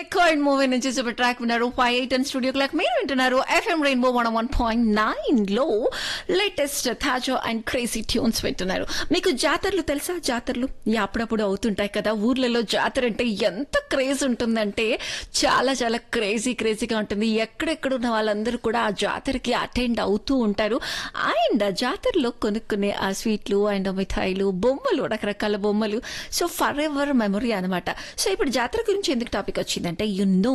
record movie నుంచి super track విన్నారు five eight and studio clock మీరు వింటున్నారు FM Rainbow one one point nine లో లేటెస్ట్ థాజో అండ్ క్రేజీ ట్యూన్స్ వింటున్నారు మీకు జాతరలు తెలుసా జాతరలు ఈ అప్పుడప్పుడు అవుతుంటాయి కదా ఊర్లలో జాతర అంటే ఎంత క్రేజ్ ఉంటుందంటే చాలా చాలా క్రేజీ క్రేజీగా ఉంటుంది ఎక్కడెక్కడ ఉన్న వాళ్ళందరూ కూడా ఆ జాతరకి అటెండ్ అవుతూ ఉంటారు అండ్ ఆ జాతరలో కొనుక్కునే ఆ స్వీట్లు అండ్ మిఠాయిలు బొమ్మలు రకరకాల బొమ్మలు సో ఫర్ ఎవర్ మెమొరీ అనమాట సో ఇప్పుడు జాతర గురించి ఎందుకు టాపిక్ వచ్చిందంటే యు నో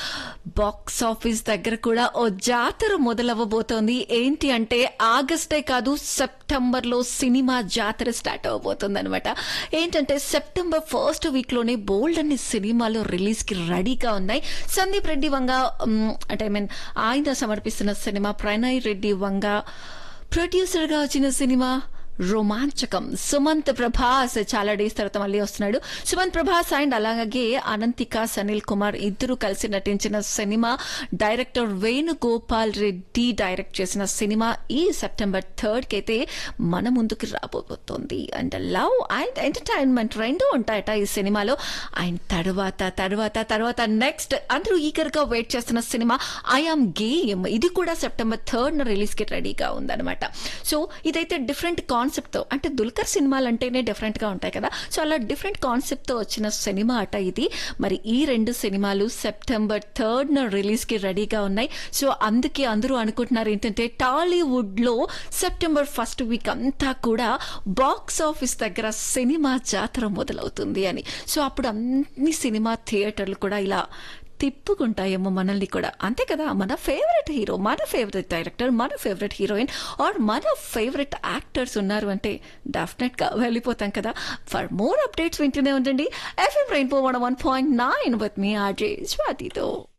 బాక్స్ ఆఫీస్ దగ్గర కూడా ఓ జాతర మొదలవ్వబోతోంది ఏంటి అంటే ఆగస్టే కాదు సెప్టెంబర్ లో సినిమా జాతర స్టార్ట్ అవబోతుంది అనమాట ఏంటంటే సెప్టెంబర్ ఫస్ట్ వీక్ లోనే బోల్డ్ అన్ని సినిమాలు రిలీజ్ కి రెడీగా ఉన్నాయి సందీప్ రెడ్డి వంగ మ్, అంటే ఐ మీన్ ఆయన సమర్పిస్తున్న సినిమా ప్రణయ్ రెడ్డి వంగ ప్రొడ్యూసర్ గా వచ్చిన సినిమా రోమాంచకం సుమంత్ ప్రభాస్ చాలా డేస్ తర్వాత మళ్ళీ వస్తున్నాడు సుమంత్ ప్రభాస్ అండ్ అలాగే అనంతిక సనిల్ కుమార్ ఇద్దరు కలిసి నటించిన సినిమా డైరెక్టర్ వేణుగోపాల్ రెడ్డి డైరెక్ట్ చేసిన సినిమా ఈ సెప్టెంబర్ థర్డ్ కి అయితే మన ముందుకు రాబోతోంది అండ్ లవ్ అండ్ ఎంటర్టైన్మెంట్ రెండు ఉంటాయట ఈ సినిమాలో అండ్ తర్వాత తర్వాత తర్వాత నెక్స్ట్ అందరూ ఈగర్ గా వెయిట్ చేస్తున్న సినిమా ఐఆమ్ గేమ్ ఇది కూడా సెప్టెంబర్ థర్డ్ రిలీజ్ కి రెడీగా ఉందన్నమాట సో ఇదైతే డిఫరెంట్ కాన్సెప్ట్ తో అంటే దుల్కర్ సినిమాలు అంటేనే డిఫరెంట్ గా ఉంటాయి కదా సో అలా డిఫరెంట్ కాన్సెప్ట్ తో వచ్చిన సినిమా అట ఇది మరి ఈ రెండు సినిమాలు సెప్టెంబర్ థర్డ్ న రిలీజ్ కి రెడీగా ఉన్నాయి సో అందుకే అందరూ అనుకుంటున్నారు ఏంటంటే టాలీవుడ్ లో సెప్టెంబర్ ఫస్ట్ వీక్ అంతా కూడా బాక్స్ ఆఫీస్ దగ్గర సినిమా జాతర మొదలవుతుంది అని సో అప్పుడు అన్ని సినిమా థియేటర్లు కూడా ఇలా తిప్పుకుంటాయేమో మనల్ని కూడా అంతే కదా మన ఫేవరెట్ హీరో మన ఫేవరెట్ డైరెక్టర్ మన ఫేవరెట్ హీరోయిన్ ఆర్ మన ఫేవరెట్ యాక్టర్స్ ఉన్నారు అంటే డెఫినెట్ గా వెళ్ళిపోతాం కదా ఫర్ మోర్ అప్డేట్స్ వింటూనే ఉండండి FM Rainbow one one point nine with మీ ఆర్జే స్వాతితో